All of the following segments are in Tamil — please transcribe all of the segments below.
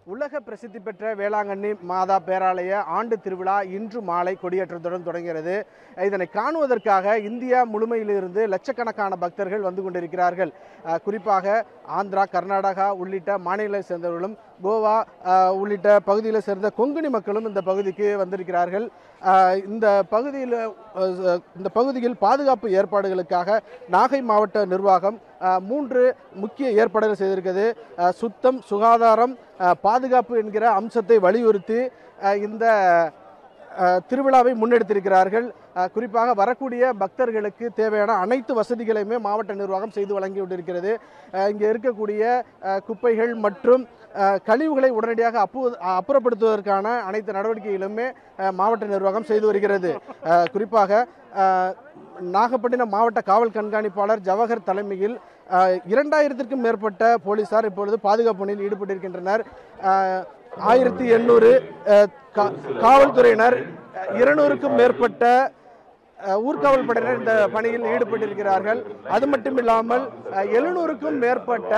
உலக பிரசித்தி பெற்ற வேளாங்கண்ணி மாதா பேராலய ஆண்டு திருவிழா இன்று மாலை கொடியேற்றத்துடன் தொடங்குகிறது இதனை காணுவதற்காக இந்தியா முழுமையிலிருந்து லட்சக்கணக்கான பக்தர்கள் வந்து கொண்டிருக்கிறார்கள் அஹ், குறிப்பாக ஆந்திரா கர்நாடகா உள்ளிட்ட மாநிலங்களை சேர்ந்தவர்களும் கோவா அஹ், உள்ளிட்ட பகுதிகளை சேர்ந்த கொங்கணி மக்களும் இந்த பகுதிக்கு வந்திருக்கிறார்கள் அஹ், இந்த பகுதியில் அஹ், இந்த பகுதியில் பாதுகாப்பு ஏற்பாடுகளுக்காக நாகை மாவட்ட நிர்வாகம் அஹ், மூன்று முக்கிய ஏற்பாடுகள் செய்திருக்கிறது அஹ், சுத்தம் சுகாதாரம் அஹ், பாதுகாப்பு என்கிற அம்சத்தை வலியுறுத்தி அஹ், இந்த அஹ், திருவிழாவை முன்னெடுத்திருக்கிறார்கள் அஹ், குறிப்பாக வரக்கூடிய பக்தர்களுக்கு தேவையான அனைத்து வசதிகளையுமே மாவட்ட நிர்வாகம் செய்து வழங்கி கொண்டிருக்கிறது அஹ், இங்கே இருக்கக்கூடிய அஹ், குப்பைகள் மற்றும் அஹ், கழிவுகளை உடனடியாக அப்பு அப்புறப்படுத்துவதற்கான அனைத்து நடவடிக்கைகளுமே அஹ், மாவட்ட நிர்வாகம் செய்து வருகிறது அஹ், குறிப்பாக அஹ், நாகப்பட்டினம் மாவட்ட காவல் கண்காணிப்பாளர் ஜவஹர் தலைமையில் அஹ், இரண்டாயிரத்திற்கும் மேற்பட்ட போலீசார் இப்பொழுது பாதுகாப்பு பணியில் ஈடுபட்டிருக்கின்றனர் அஹ், ஆயிரத்தி எண்ணூறு அஹ், கா- காவல்துறையினர் அஹ், இருநூறுக்கும் மேற்பட்ட அஹ், ஊர்காவல் படையினர் இந்த பணியில் ஈடுபட்டிருக்கிறார்கள் அது மட்டும் இல்லாமல் எழுநூறுக்கும் மேற்பட்ட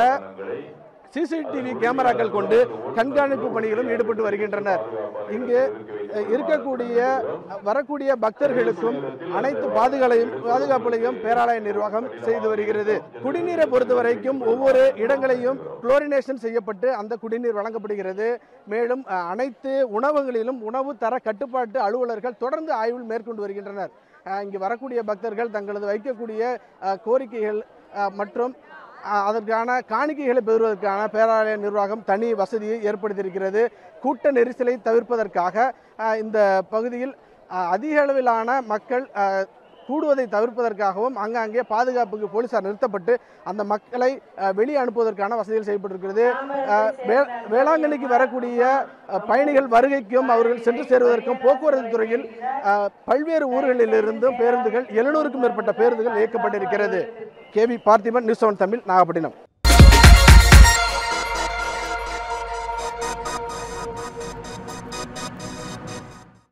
சிசிடிவி கேமராக்கள் கொண்டு கண்காணிப்பு பணியிலும் ஈடுபட்டு வருகின்றனர் இங்கு அஹ், இருக்கக்கூடிய அஹ், வரக்கூடிய பக்தர்களுக்கும் அனைத்து பாதுகாலையும் பாதுகாப்புகளையும் பேராலய நிர்வாகம் செய்து வருகிறது குடிநீரை பொறுத்தவரைக்கும் ஒவ்வொரு இடங்களையும் குளோரினேஷன் செய்யப்பட்டு அந்த குடிநீர் வழங்கப்படுகிறது மேலும் அஹ், அனைத்து உணவகங்களிலும் உணவு தர கட்டுப்பாட்டு அலுவலர்கள் தொடர்ந்து ஆய்வில் மேற்கொண்டு வருகின்றனர் அஹ், இங்கு வரக்கூடிய பக்தர்கள் தங்களது வைக்கக்கூடிய அஹ், கோரிக்கைகள் அஹ், மற்றும் அஹ், அதற்கான காணிக்கைகளை பெறுவதற்கான பேராலய நிர்வாகம் தனி வசதியை ஏற்படுத்தியிருக்கிறது கூட்ட நெரிசலை தவிர்ப்பதற்காக அஹ், இந்த பகுதியில் அஹ், அதிக அளவிலான மக்கள் அஹ், கூடுவதை தவிர்ப்பதற்காகவும் அங்கங்கே பாதுகாப்புக்கு போலீசார் நிறுத்தப்பட்டு அந்த மக்களை அஹ், வெளியே அனுப்புவதற்கான வசதிகள் செய்யப்பட்டிருக்கிறது அஹ், வே- வேளாங்கண்ணிக்கு வரக்கூடிய அஹ், பயணிகள் வருகைக்கும் அவர்கள் சென்று சேருவதற்கும் போக்குவரத்து துறையில் அஹ், பல்வேறு ஊர்களிலிருந்தும் பேருந்துகள் எழுநூறுக்கும் மேற்பட்ட பேருந்துகள் இயக்கப்பட்டிருக்கிறது KV Parthiban news seven Tamil Nagapattinam